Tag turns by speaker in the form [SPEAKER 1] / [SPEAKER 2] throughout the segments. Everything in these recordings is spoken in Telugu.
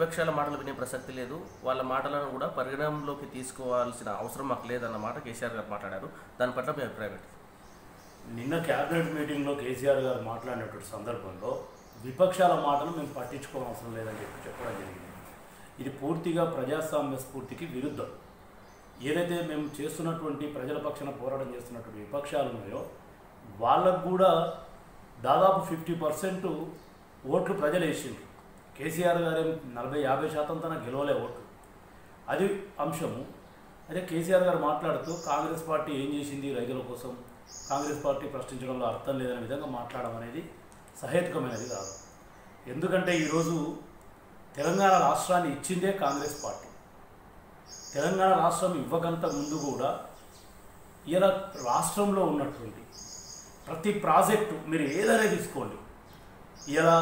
[SPEAKER 1] విపక్షాల మాటలు వినే ప్రసక్తి లేదు వాళ్ళ మాటలను కూడా పరిగణనలోకి తీసుకోవాల్సిన అవసరం మాకు లేదన్న మాట కేసీఆర్ గారు మాట్లాడారు దాని పట్ల మీ అభిప్రాయం ఏంటి
[SPEAKER 2] నిన్న క్యాబినెట్ మీటింగ్లో కేసీఆర్ గారు మాట్లాడినటువంటి సందర్భంలో విపక్షాల మాటలు మేము పట్టించుకోవాల్సిన లేదని చెప్పి చెప్పడం జరిగింది ఇది పూర్తిగా ప్రజాస్వామ్య స్ఫూర్తికి విరుద్ధం ఏదైతే మేము చేస్తున్నటువంటి ప్రజల పక్షాన పోరాటం చేస్తున్నటువంటి విపక్షాలు ఉన్నాయో వాళ్ళకు కూడా దాదాపు ఫిఫ్టీ పర్సెంట్ ఓట్లు ప్రజలు వేసిండ్రు కేసీఆర్ గారు నలభై యాభై శాతం తన గెలవలే ఓట్లు అది అంశము అదే కేసీఆర్ గారు మాట్లాడుతూ కాంగ్రెస్ పార్టీ ఏం చేసింది రైతుల కోసం కాంగ్రెస్ పార్టీ ప్రశ్నించడంలో అర్థం లేదనే విధంగా మాట్లాడడం అనేది సహేతుకమైనది కాదు ఎందుకంటే ఈరోజు తెలంగాణ రాష్ట్రాన్ని ఇచ్చిందే కాంగ్రెస్ పార్టీ తెలంగాణ రాష్ట్రం ఇవ్వకంత ముందు కూడా ఇలా రాష్ట్రంలో ఉన్నటువంటి ప్రతి ప్రాజెక్టు మీరు ఏదైనా తీసుకోండి ఇలా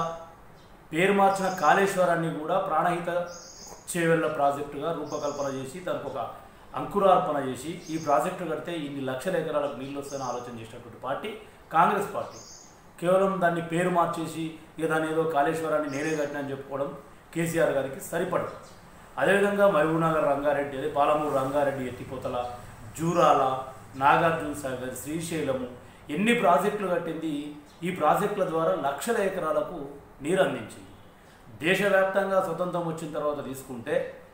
[SPEAKER 2] పేరు మార్చిన కాళేశ్వరాన్ని కూడా ప్రాణహిత చేవెళ్ళ ప్రాజెక్టుగా రూపకల్పన చేసి దానికి ఒక అంకురార్పణ చేసి ఈ ప్రాజెక్టు కడితే ఇన్ని లక్షల ఎకరాలకు నీళ్ళు వస్తాయని ఆలోచన చేసినటువంటి పార్టీ కాంగ్రెస్ పార్టీ కేవలం దాన్ని పేరు మార్చేసి ఇక దాన్ని ఏదో కాళేశ్వరాన్ని నేనే కట్టినా అని చెప్పుకోవడం కేసీఆర్ గారికి సరిపడదు అదేవిధంగా మహబూబ్నగర్ రంగారెడ్డి అదే పాలమూరు రంగారెడ్డి ఎత్తిపోతల జూరాల నాగార్జున సాగర్ శ్రీశైలము ఎన్ని ప్రాజెక్టులు కట్టింది ఈ ప్రాజెక్టుల ద్వారా లక్షల ఎకరాలకు నీరు అందించింది దేశవ్యాప్తంగా స్వతంత్రం వచ్చిన తర్వాత తీసుకుంటే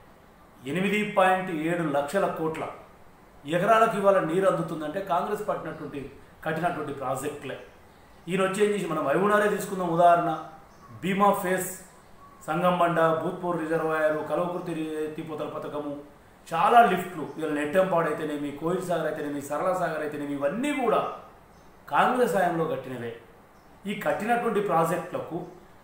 [SPEAKER 2] ఎనిమిది పాయింట్ ఏడు లక్షల కోట్ల ఎకరాలకు ఇవాళ నీరు అందుతుందంటే కాంగ్రెస్ పట్టినటువంటి కట్టినటువంటి ప్రాజెక్టులే ఈయన వచ్చేసి మనం వైవునారే తీసుకుందాం ఉదాహరణ బీమా ఫేస్ సంగంబండ భూత్పూర్ రిజర్వాయర్ కలవకుర్తి ఎత్తిపోతల పథకము చాలా లిఫ్ట్లు ఇలా నెట్టంపాడు అయితేనేమి కోయిల్ సాగర్ అయితేనేమి సరళ సాగర్ అయితేనేమి ఇవన్నీ కూడా కాంగ్రెస్ హయాంలో కట్టినవే ఈ కట్టినటువంటి ప్రాజెక్టులకు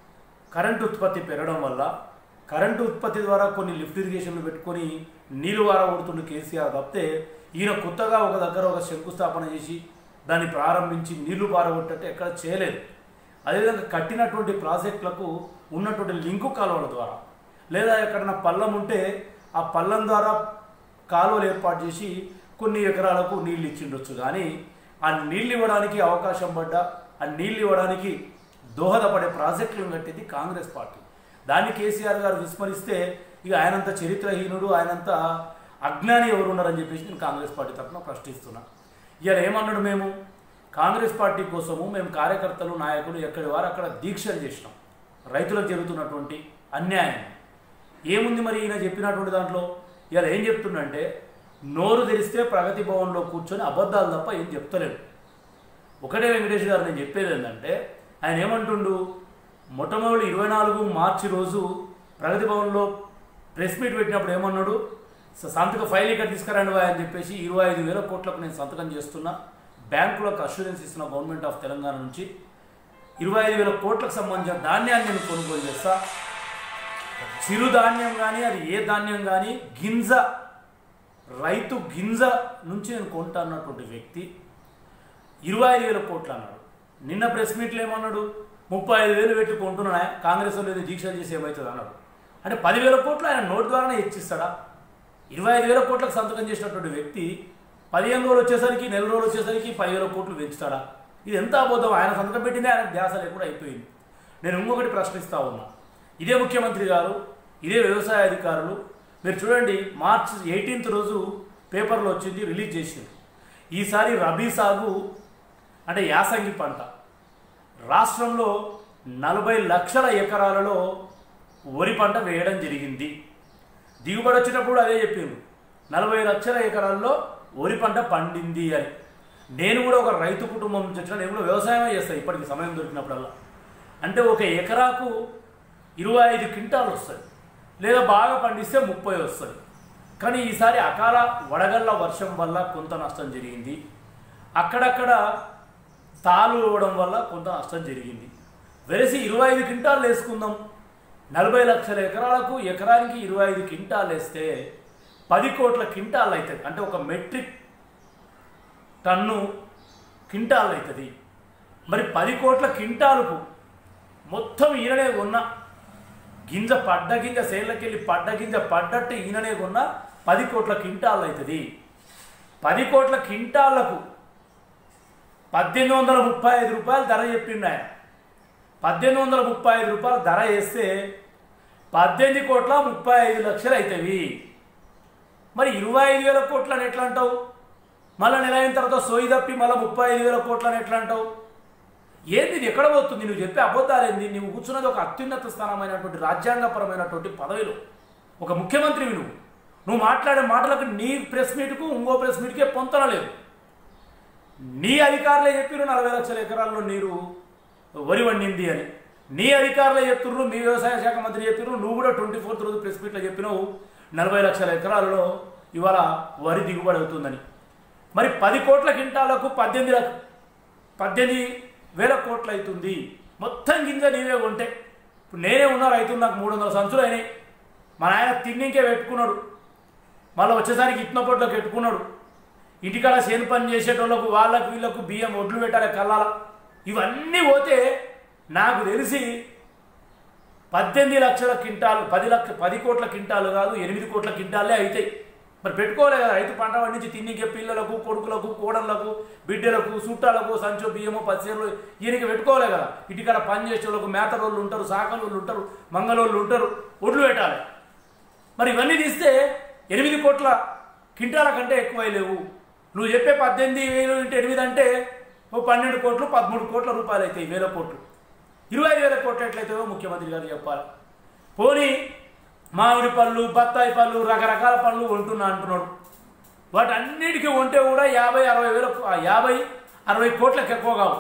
[SPEAKER 2] కరెంటు ఉత్పత్తి పెరగడం వల్ల కరెంటు ఉత్పత్తి ద్వారా కొన్ని లిఫ్ట్ ఇరిగేషన్లు పెట్టుకొని నీళ్ళు వార కొడుతుండే కేసీఆర్ తప్పితే ఈయన కొత్తగా ఒక దగ్గర ఒక శంకుస్థాపన చేసి దాన్ని ప్రారంభించి నీళ్లు పారగొట్టట్టు ఎక్కడ చేయలేదు అదేవిధంగా కట్టినటువంటి ప్రాజెక్టులకు ఉన్నటువంటి లింకు కాలువల ద్వారా లేదా ఎక్కడన్నా పల్లం ఉంటే ఆ పల్లం ద్వారా కాలువలు ఏర్పాటు చేసి కొన్ని ఎకరాలకు నీళ్ళు ఇచ్చిండొచ్చు కానీ ఆ నీళ్ళు ఇవ్వడానికి అవకాశం పడ్డ ఆ నీళ్ళు ఇవ్వడానికి దోహదపడే ప్రాజెక్టులను కట్టింది కాంగ్రెస్ పార్టీ దాన్ని కేసీఆర్ గారు విస్మరిస్తే ఇక ఆయనంత చరిత్రహీనుడు ఆయనంత అజ్ఞాని ఎవరు ఉన్నారని చెప్పేసి నేను కాంగ్రెస్ పార్టీ తరఫున ప్రశ్నిస్తున్నా ఇవాళ ఏమన్నాడు మేము కాంగ్రెస్ పార్టీ కోసము మేము కార్యకర్తలు నాయకులు ఎక్కడి వారు అక్కడ దీక్షలు చేసినాం రైతులకు జరుగుతున్నటువంటి అన్యాయం ఏముంది మరి ఈయన చెప్పినటువంటి దాంట్లో ఇవాళ ఏం చెప్తుండంటే నోరు తెరిస్తే ప్రగతి భవన్లో కూర్చొని అబద్ధాలు తప్ప ఏం చెప్తలేడు ఒకటే వెంకటేష్ గారు నేను చెప్పేది ఏంటంటే ఆయన ఏమంటుండు మొట్టమొదటి ఇరవై నాలుగు మార్చి రోజు ప్రగతి భవన్లో ప్రెస్ మీట్ పెట్టినప్పుడు ఏమన్నాడు "స- సంతక ఫైల్ ఇక్కడ తీసుకురండి వా" అని చెప్పేసి ఇరవై ఐదు వేల కోట్లకు నేను సంతకం చేస్తున్నా బ్యాంకులకు అష్యూరెన్స్ ఇస్తున్న గవర్నమెంట్ ఆఫ్ తెలంగాణ నుంచి ఇరవై ఐదు వేల కోట్లకు సంబంధించిన ధాన్యాన్ని నేను కొనుగోలు చేస్తా చిరుధాన్యం కానీ అది ఏ ధాన్యం కానీ గింజ రైతు గింజ నుంచి నేను కొంటా అన్నటువంటి వ్యక్తి ఇరవై ఐదు వేల కోట్లు అన్నాడు నిన్న ప్రెస్ మీట్లో ఏమన్నాడు ముప్పై ఐదు వేలు పెట్టి కొంటున్నా కాంగ్రెస్ వాళ్ళు ఏదో దీక్ష చేసి ఏమవుతుంది అన్నాడు అంటే పదివేల కోట్లు ఆయన నోటు ద్వారానే ఇచ్చిస్తాడా ఇరవై ఐదు వేల కోట్లకు సంతకం చేసినటువంటి వ్యక్తి పదిహేను రోజులు వచ్చేసరికి నెల రోజులు వచ్చేసరికి పదివేల కోట్లు పెంచుతాడా ఇది ఎంత అబద్ధం ఆయన సంతకం పెట్టిందే ఆయన ధ్యాస లేకుండా అయిపోయింది నేను ఇంకొకటి ప్రశ్నిస్తా ఉన్నా ఇదే ముఖ్యమంత్రి గారు ఇదే వ్యవసాయ అధికారులు మీరు చూడండి మార్చ్ ఎయిటీన్త్ రోజు పేపర్లో వచ్చింది రిలీజ్ చేసింది ఈసారి రబీ సాగు అంటే యాసంగి పంట రాష్ట్రంలో నలభై లక్షల ఎకరాలలో వరి పంట వేయడం జరిగింది దిగుబడి వచ్చినప్పుడు అదే చెప్పింది నలభై లక్షల ఎకరాల్లో వరి పంట పండింది అని నేను కూడా ఒక రైతు కుటుంబం నుంచి వచ్చిన నేను కూడా వ్యవసాయమే చేస్తాను ఇప్పటికి సమయం దొరికినప్పుడల్లా అంటే ఒక ఎకరాకు ఇరవై ఐదు క్వింటాలు వస్తుంది లేదా బాగా పండిస్తే ముప్పై వస్తుంది కానీ ఈసారి అకాల వడగళ్ళ వర్షం వల్ల కొంత నష్టం జరిగింది అక్కడక్కడ తాలు ఇవ్వడం వల్ల కొంత నష్టం జరిగింది వెరసి ఇరవై ఐదు క్వింటాలు వేసుకుందాం నలభై లక్షల ఎకరాలకు ఎకరానికి ఇరవై ఐదు క్వింటాలు వేస్తే పది కోట్ల క్వింటాలు అవుతుంది అంటే ఒక మెట్రిక్ టన్ను క్వింటాల్ అవుతుంది మరి పది కోట్ల క్వింటాలకు మొత్తం ఈయననే కొన్న గింజ పడ్డ గింజ సేళ్ళకెళ్ళి పడ్డ గింజ పడ్డట్టు ఈయననే కొన్న పది కోట్ల క్వింటాల్ అవుతుంది పది కోట్ల క్వింటాళ్లకు పద్దెనిమిది వందల ముప్పై ఐదు రూపాయలు ధర చెప్పిండు ఆయన పద్దెనిమిది వందల ముప్పై ఐదు రూపాయలు ధర వేస్తే పద్దెనిమిది కోట్ల ముప్పై ఐదు లక్షలు అవుతాయి మరి ఇరవై ఐదు వేల కోట్లని ఎట్లా అంటావు మళ్ళీ నెల అయిన తర్వాత సోయి తప్పి మళ్ళీ ముప్పై ఐదు వేల కోట్లని ఎట్లా అంటావు ఏంది ఇది ఎక్కడ పోతుంది నువ్వు చెప్పే అబద్ధాలేంది నువ్వు కూర్చున్నది ఒక అత్యున్నత స్థానమైనటువంటి రాజ్యాంగపరమైనటువంటి పదవిలో ఒక ముఖ్యమంత్రివి నువ్వు నువ్వు మాట్లాడే మాటలకు నీ ప్రెస్ మీట్కు ఇంకో ప్రెస్ మీట్కే పొంతన లేదు నీ అధికారులే చెప్పిరు నలభై లక్షల ఎకరాల్లో నీరు వరి వండింది అని నీ అధికారులే చెప్తుర్రు మీ వ్యవసాయ శాఖ మంత్రి చెప్పిర్రు నువ్వు కూడా ట్వంటీ ఫోర్త్ రోజు ప్రెస్ మీట్లో చెప్పినావు నలభై లక్షల ఎకరాలలో ఇవాళ వరి దిగుబడి అవుతుందని మరి పది కోట్ల కింటాలకు పద్దెనిమిది లక్ష పద్దెనిమిది వేల కోట్లు అవుతుంది మొత్తం గింజ నీవే కొంటే ఇప్పుడు నేనే ఉన్నా రైతు నాకు మూడు వందల సంచులు అయినాయి మా నాయన తిన్నింకే పెట్టుకున్నాడు మళ్ళీ వచ్చేసరికి ఇట్న పొట్లోకి పెట్టుకున్నాడు ఇంటికాడ చేను పని చేసేటోళ్ళకు వాళ్ళకు వీళ్ళకు బియ్యం ఒడ్లు పెట్టాలి కల్లాల ఇవన్నీ పోతే నాకు తెలిసి పద్దెనిమిది లక్షల కింటాలు పది లక్ష పది కోట్ల కింటాలు కాదు ఎనిమిది కోట్ల కింటాలే అవుతాయి మరి పెట్టుకోలే కదా రైతు పంట పండించి తిన్నికే పిల్లలకు కొడుకులకు కోడళ్ళకు బిడ్డలకు చుట్టాలకు సంచో బియ్యము పచ్చేరులు ఈయనకి పెట్టుకోలే కదా ఇంటికాడ పని చేసేవాళ్ళకు మేతరోళ్ళు ఉంటారు సాకలోళ్ళు ఉంటారు మంగళోళ్ళు ఉంటారు ఒడ్లు పెట్టాలి మరి ఇవన్నీ తీస్తే ఎనిమిది కోట్ల కింటాల కంటే ఎక్కువ లేవు నువ్వు చెప్పే పద్దెనిమిది వేలు ఇంటి ఎనిమిది అంటే ఓ పన్నెండు కోట్లు పదమూడు కోట్ల రూపాయలు అవుతాయి వేల కోట్లు ఇరవై ఐదు వేల కోట్లు ఎట్లయితాయో ముఖ్యమంత్రి గారు చెప్పాలి పోనీ మామిడి పళ్ళు బత్తాయి పళ్ళు రకరకాల పళ్ళు కొంటున్నా అంటున్నాడు వాటన్నిటికీ కొంటే కూడా యాభై అరవై వేల ఆ యాభై అరవై కోట్లకు ఎక్కువ కావు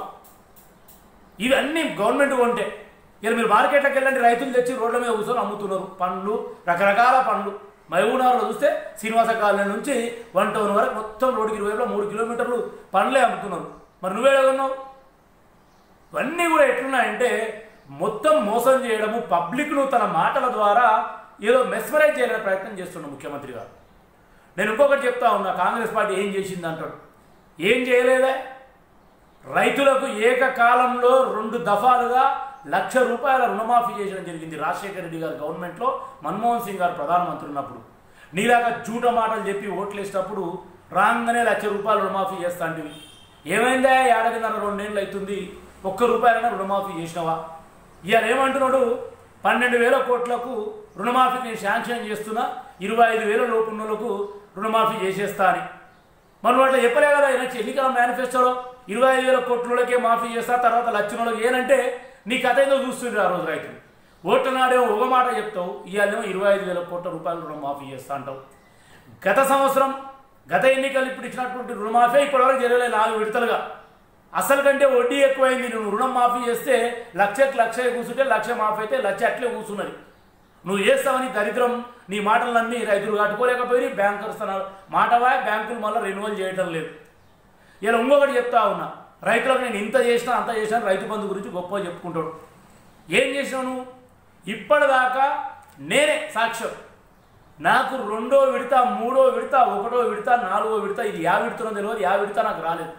[SPEAKER 2] ఇవన్నీ గవర్నమెంట్ కొంటే ఇలా మీరు మార్కెట్లోకి వెళ్ళండి రైతులు తెచ్చి రోడ్ల మీద కూర్చొని అమ్ముతున్నారు పండ్లు రకరకాల పండ్లు మహబూబ్నగర్లో చూస్తే శ్రీనివాస కాలనీ నుంచి వన్ టౌన్ వరకు మొత్తం రోడ్డుకి ఇరువైపులా మూడు కిలోమీటర్లు పండ్లే అమ్ముతున్నారు మరి నువ్వే ఉన్నావు ఇవన్నీ కూడా ఎట్లున్నాయంటే మొత్తం మోసం చేయడము పబ్లిక్ను తన మాటల ద్వారా ఏదో మెస్మరైజ్ చేయాలనే ప్రయత్నం చేస్తున్నాడు ముఖ్యమంత్రి గారు నేను ఇంకొకటి చెప్తా ఉన్నా కాంగ్రెస్ పార్టీ ఏం చేసింది అంటాడు ఏం చేయలేదే రైతులకు ఏకకాలంలో రెండు దఫాలుగా లక్ష రూపాయల రుణమాఫీ చేయడం జరిగింది రాజశేఖర రెడ్డి గారు గవర్నమెంట్లో మన్మోహన్ సింగ్ గారు ప్రధానమంత్రి ఉన్నప్పుడు నీలాగా జూట మాటలు చెప్పి ఓట్లేసినప్పుడు రాగానే లక్ష రూపాయలు రుణమాఫీ చేస్తా అంటివి ఏమైందా ఏడాదిన్నర రెండేళ్ళు అవుతుంది ఒక్క రూపాయలైనా రుణమాఫీ చేసినావా ఇవాళ ఏమంటున్నాడు పన్నెండు వేల కోట్లకు రుణమాఫీ నేను శాంక్షన్ చేస్తున్నా ఇరవై ఐదు వేల లోపున్నోళ్ళకు రుణమాఫీ చేసేస్తా అని మరి నువ్వు అట్లా చెప్పలే కదా ఈయన ఎన్నికల మేనిఫెస్టోలో ఇరవై ఐదు వేల కోట్లకే మాఫీ చేస్తా తర్వాత లక్షణోళ్ళకి ఏనంటే నీ కథ ఏదో చూస్తుండ్రు ఆ రోజు రైతులు ఓట్ల నాడేమో ఒక మాట చెప్తావు ఇవాళేమో ఇరవై ఐదు వేల కోట్ల రూపాయలు రుణం మాఫీ చేస్తా అంటావు గత సంవత్సరం గత ఎన్నికలు ఇప్పుడు ఇచ్చినటువంటి రుణమాఫీ ఇప్పటివరకు జరగలేదు నాలుగు విడతలుగా అసలు కంటే వడ్డీ ఎక్కువైంది నువ్వు రుణం మాఫీ చేస్తే లక్షకి లక్ష కూర్చుంటే లక్ష మాఫీ అయితే లక్ష అట్లే కూర్చున్నది నువ్వు చేస్తావని దరిద్రం నీ మాటలన్నీ రైతులు కట్టుకోలేకపోయి బ్యాంకర్స్ తన మాటవా బ్యాంకులు మళ్ళీ రెన్యువల్ చేయటం లేదు ఇలా ఇంకొకటి చెప్తా ఉన్నా రైతులకు నేను ఇంత చేసినా అంత చేసినా రైతు బంధు గురించి గొప్పగా చెప్పుకుంటాడు ఏం చేసినావు నువ్వు ఇప్పటిదాకా నేనే సాక్ష్యం నాకు రెండో విడత మూడో విడత ఒకటో విడత నాలుగో విడత ఇది యా విడతనో తెలియదు యా విడత నాకు రాలేదు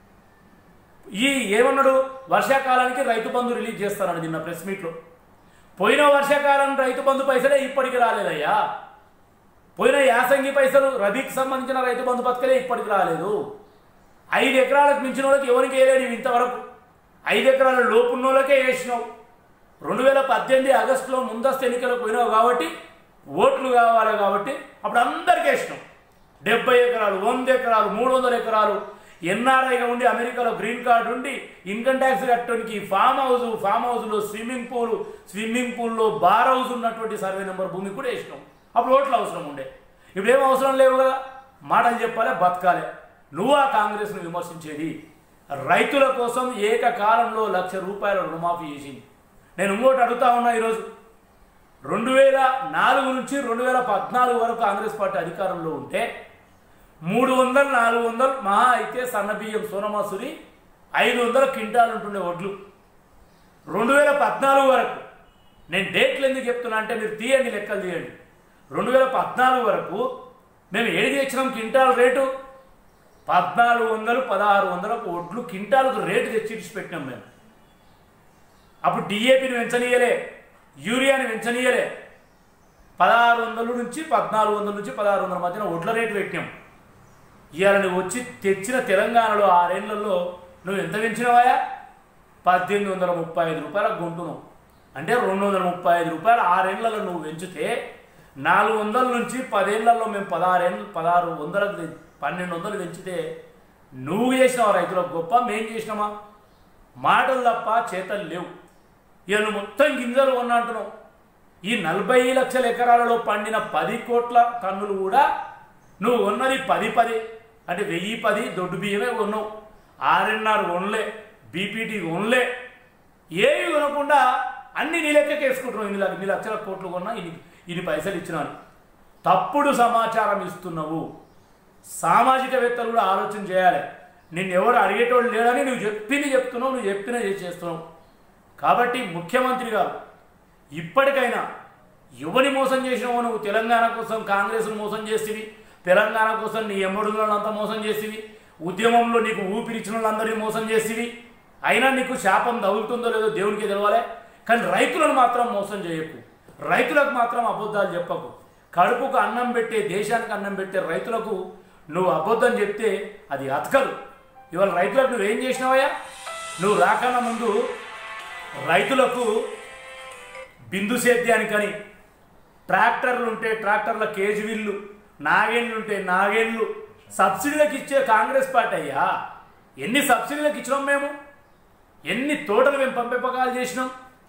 [SPEAKER 2] ఈ ఏమన్నాడు వర్షాకాలానికి రైతు బంధు రిలీజ్ చేస్తానని నిన్న ప్రెస్ మీట్లో పోయిన వర్షాకాలం రైతు బంధు పైసలే ఇప్పటికి రాలేదయ్యా పోయిన యాసంగి పైసలు రబీకి సంబంధించిన రైతు బంధు పథకలే ఇప్పటికి రాలేదు ఐదు ఎకరాలకు మించిన వాళ్ళకి ఎవరికి వేయలేదు ఇవి ఇంతవరకు ఐదు ఎకరాల లోపున్న వాళ్ళకే వేసినావు రెండు వేల పద్దెనిమిది ఆగస్టులో ముందస్తు ఎన్నికలకు పోయినావు కాబట్టి ఓట్లు కావాలి కాబట్టి అప్పుడు అందరికీ వేసినాం డెబ్బై ఎకరాలు వంద ఎకరాలు మూడు వందల ఎకరాలు ఎన్ఆర్ఐగా ఉండి అమెరికాలో గ్రీన్ కార్డు ఉండి ఇన్కమ్ ట్యాక్స్ కట్టడానికి ఫామ్ హౌస్ ఫామ్ హౌస్లో స్విమ్మింగ్ పూల్ స్విమ్మింగ్ పూల్లో బార్ హౌస్ ఉన్నటువంటి సర్వే నెంబర్ భూమి కూడా వేసినాం అప్పుడు ఓట్లు అవసరం ఉండే ఇప్పుడు ఏం అవసరం లేవు కదా మాటలు చెప్పాలి బతకాలి నువ్వు ఆ కాంగ్రెస్ను విమర్శించేది రైతుల కోసం ఏకకాలంలో లక్ష రూపాయల రుణమాఫీ చేసింది నేను ఇంకోటి అడుగుతా ఉన్నా ఈరోజు రెండు వేల నాలుగు నుంచి రెండు వేల పద్నాలుగు వరకు కాంగ్రెస్ పార్టీ అధికారంలో ఉంటే మూడు వందలు నాలుగు వందలు మహా అయితే సన్నబియ్యం సోనమాసురి ఐదు వందల క్వింటాలు ఉంటుండే వడ్లు రెండు వేల పద్నాలుగు వరకు నేను డేట్లు ఎందుకు చెప్తున్నా అంటే మీరు తీయండి లెక్కలు తీయండి రెండు వేల పద్నాలుగు వరకు మేము ఏది తెచ్చినాం క్వింటాల్ రేటు పద్నాలుగు వందలు పదహారు వందలకు వడ్లు క్వింటాలకు రేటు తెచ్చి ఇడిచి పెట్టినాం మేము అప్పుడు డిఏపిని పెంచనీయలే యూరియాని పెంచనీయలే పదహారు వందల నుంచి పద్నాలుగు వందల నుంచి పదహారు వందల మధ్యన వడ్ల రేటు పెట్టినాం ఇవాళ నువ్వు వచ్చి తెచ్చిన తెలంగాణలో ఆరేళ్లలో నువ్వు ఎంత పెంచినవాయా పద్దెనిమిది వందల ముప్పై ఐదు రూపాయలకు కొంటున్నావు అంటే రెండు వందల ముప్పై ఐదు రూపాయలు ఆరేళ్లలో నువ్వు పెంచితే నాలుగు వందల నుంచి పదేళ్లలో మేము పదహారేళ్ళు పదహారు వందలకు తె- పన్నెండు వందలు పెంచితే నువ్వు చేసినావా రైతులకు గొప్ప మేం చేసినామా మాటలు తప్ప చేతలు లేవు ఇక నువ్వు మొత్తం గింజలు కొన్నా అంటున్నావు ఈ నలభై లక్షల ఎకరాలలో పండిన పది కోట్ల టన్నులు కూడా నువ్వు ఉన్నది పది పది అంటే వెయ్యి పది దొడ్డు బియ్యమే కొన్నావు ఆర్ఎన్ఆర్ కొనలే బీపీటీ కొనలే ఏవి కొనకుండా అన్ని నీ లెక్కకి వేసుకుంటున్నావు ఇన్ని లక్ష- ఇన్ని లక్షల కోట్లు కొన్నా ఇన్ని ఇన్ని పైసలు ఇచ్చినాను తప్పుడు సమాచారం ఇస్తున్నావు సామాజికవేత్తలు కూడా ఆలోచన చేయాలి నిన్ను ఎవరు అడిగేటోళ్ళు లేడని నువ్వు చెప్పింది చెప్తున్నావు నువ్వు చెప్పిన చేస్తున్నావు కాబట్టి ముఖ్యమంత్రి గారు ఇప్పటికైనా యువని మోసం చేసినావు నువ్వు తెలంగాణ కోసం కాంగ్రెస్ను మోసం చేసివి తెలంగాణ కోసం నీ ఎమ్మడులంతా మోసం చేసివి ఉద్యమంలో నీకు ఊపిరిచ్చిన వాళ్ళందరినీ మోసం చేసివి అయినా నీకు శాపం తగులుతుందో లేదో దేవునికి తెలవాలి కానీ రైతులను మాత్రం మోసం చేయకు రైతులకు మాత్రం అబద్ధాలు చెప్పకు కడుపుకు అన్నం పెట్టే దేశానికి అన్నం పెట్టే రైతులకు నువ్వు అబద్ధం చెప్తే అది అతకదు ఇవాళ రైతులకు నువ్వేం చేసినావయ్యా నువ్వు రాకన్నా ముందు రైతులకు బిందు సేద్యానికని ట్రాక్టర్లు ఉంటే ట్రాక్టర్ల కేజీ విల్లు నాగేళ్ళు ఉంటే నాగేళ్ళు సబ్సిడీలకు ఇచ్చే కాంగ్రెస్ పార్టీ అయ్యా ఎన్ని సబ్సిడీలకు ఇచ్చినాం మేము ఎన్ని తోటలు మేము పంపింపకాలు చేసినాం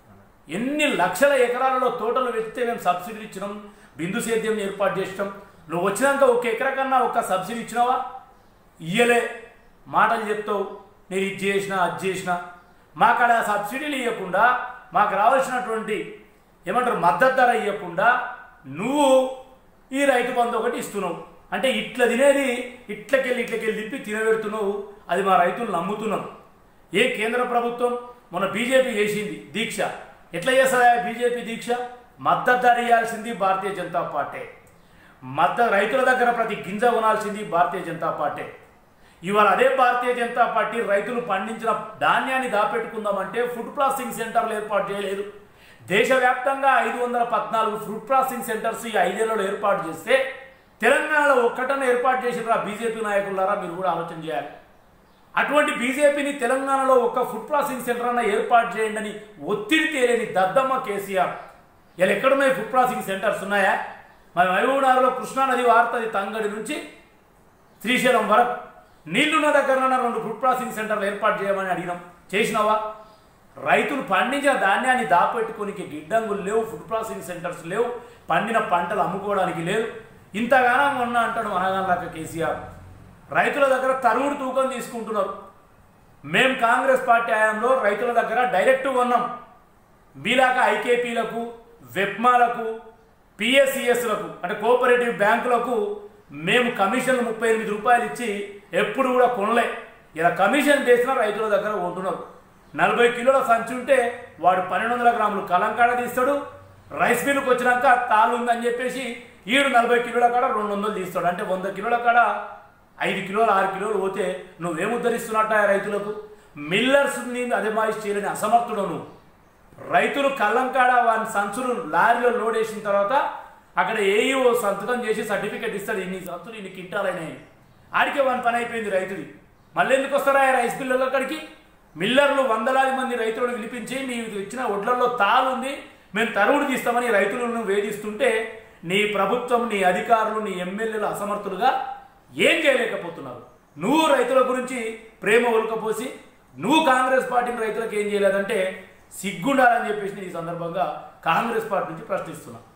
[SPEAKER 2] ఎన్ని లక్షల ఎకరాలలో తోటలు వెతితే మేము సబ్సిడీ ఇచ్చినాం బిందు సేద్యం ఏర్పాటు చేసినాం నువ్వు వచ్చినాక ఒక ఎకరా కన్నా ఒక్క సబ్సిడీ ఇచ్చినావా ఇయ్యలే మాటలు చెప్తావు నేను ఇది చేసిన అది చేసిన మాకు అక్కడ సబ్సిడీలు ఇవ్వకుండా మాకు రావాల్సినటువంటి ఏమంటారు మద్దతు ధర ఇవ్వకుండా నువ్వు ఈ రైతు బంధు ఒకటి ఇస్తున్నావు అంటే ఇట్లా తినేది ఇట్లకెళ్ళి ఇట్లకెళ్ళి తిప్పి తినబెడుతున్నావు అది మా రైతులు నమ్ముతున్నాం ఏ కేంద్ర ప్రభుత్వం మన బీజేపీ చేసింది దీక్ష ఎట్లా చేస్తుందా బీజేపీ దీక్ష మద్దతు ధర ఇవ్వాల్సింది భారతీయ జనతా పార్టీ మద్దతు రైతుల దగ్గర ప్రతి గింజ కొనాల్సింది భారతీయ జనతా పార్టీ ఇవాళ అదే భారతీయ జనతా పార్టీ రైతులు పండించిన ధాన్యాన్ని దాపెట్టుకుందామంటే ఫుడ్ ప్రాసెసింగ్ సెంటర్లు ఏర్పాటు చేయలేదు దేశవ్యాప్తంగా ఐదు వందల పద్నాలుగు ఫుడ్ ప్రాసెసింగ్ సెంటర్స్ ఈ ఐదేళ్లలో ఏర్పాటు చేస్తే తెలంగాణలో ఒక్కటన ఏర్పాటు చేసిన బీజేపీ నాయకులారా మీరు కూడా ఆలోచన చేయాలి అటువంటి బీజేపీని తెలంగాణలో ఒక ఫుడ్ ప్రాసెసింగ్ సెంటర్ అన్న ఏర్పాటు చేయండి అని ఒత్తిడి తేలేని దద్దమ్మ కేసీఆర్ ఇలా ఎక్కడున్నాయి ఫుడ్ ప్రాసెసింగ్ సెంటర్స్ ఉన్నాయా మన మహబూబ్నగర్లో కృష్ణానది వారుతుంది తంగడి నుంచి శ్రీశైలం వరకు నీళ్లున్న దగ్గర రెండు ఫుడ్ ప్రాసెసింగ్ సెంటర్లు ఏర్పాటు చేయమని అడిగినాం చేసినావా రైతులు పండించిన ధాన్యాన్ని దాపెట్టుకోనికి గిడ్డంగులు లేవు ఫుడ్ ప్రాసెసింగ్ సెంటర్స్ లేవు పండిన పంటలు అమ్ముకోవడానికి లేవు ఇంతగానం ఉన్నా అంటాడు మనగాళ్ళక కేసీఆర్ రైతుల దగ్గర తరుగుడు తూకం తీసుకుంటున్నారు మేం కాంగ్రెస్ పార్టీ హయాంలో రైతుల దగ్గర డైరెక్ట్ కొన్నాం మీలాగా ఐకేపీలకు వెప్మాలకు పిఎస్సిఎస్లకు అంటే కోఆపరేటివ్ బ్యాంకులకు మేము కమిషన్లు ముప్పై ఎనిమిది రూపాయలు ఇచ్చి ఎప్పుడు కూడా కొనలే ఇలా కమిషన్ చేసిన రైతుల దగ్గర కొంటున్నారు నలభై కిలోల సంచి ఉంటే వాడు పన్నెండు వందల గ్రాములు కలంకాడ తీస్తాడు రైస్ మిల్లుకి వచ్చినాక తాలు ఉందని చెప్పేసి ఈడు నలభై కిలోల కాడ రెండు వందలు తీస్తాడు అంటే వంద కిలోల కాడ ఐదు కిలోలు ఆరు కిలోలు పోతే నువ్వేం ఉద్ధరిస్తున్నట్ట రైతులకు మిల్లర్స్ అదే మాయిస్ చేయలేని అసమర్థుడు నువ్వు రైతులు కళ్ళంకాడ వాని సంచులు లారీలో లోడ్ వేసిన తర్వాత అక్కడ ఏఈఓ సంతకం చేసి సర్టిఫికేట్ ఇస్తాడు ఇన్ని సంచులు ఇన్ని కింటాలైనాయి ఆడికే వాని పని అయిపోయింది రైతుది మళ్ళీ ఎందుకు వస్తారా ఆ రైస్ మిల్లర్లు అక్కడికి మిల్లర్లు వందలాది మంది రైతులను పిలిపించి నీవు ఇచ్చిన ఒడ్లలో తాలు ఉంది మేము తరువుడు తీస్తామని రైతులను వేధిస్తుంటే నీ ప్రభుత్వం నీ అధికారులు నీ ఎమ్మెల్యేలు అసమర్థులుగా ఏం చేయలేకపోతున్నారు నువ్వు రైతుల గురించి ప్రేమ ఒలకపోసి నువ్వు కాంగ్రెస్ పార్టీని రైతులకు ఏం చేయలేదంటే సిగ్గుండాలని చెప్పేసి నేను ఈ సందర్భంగా కాంగ్రెస్ పార్టీ నుంచి ప్రశ్నిస్తున్నా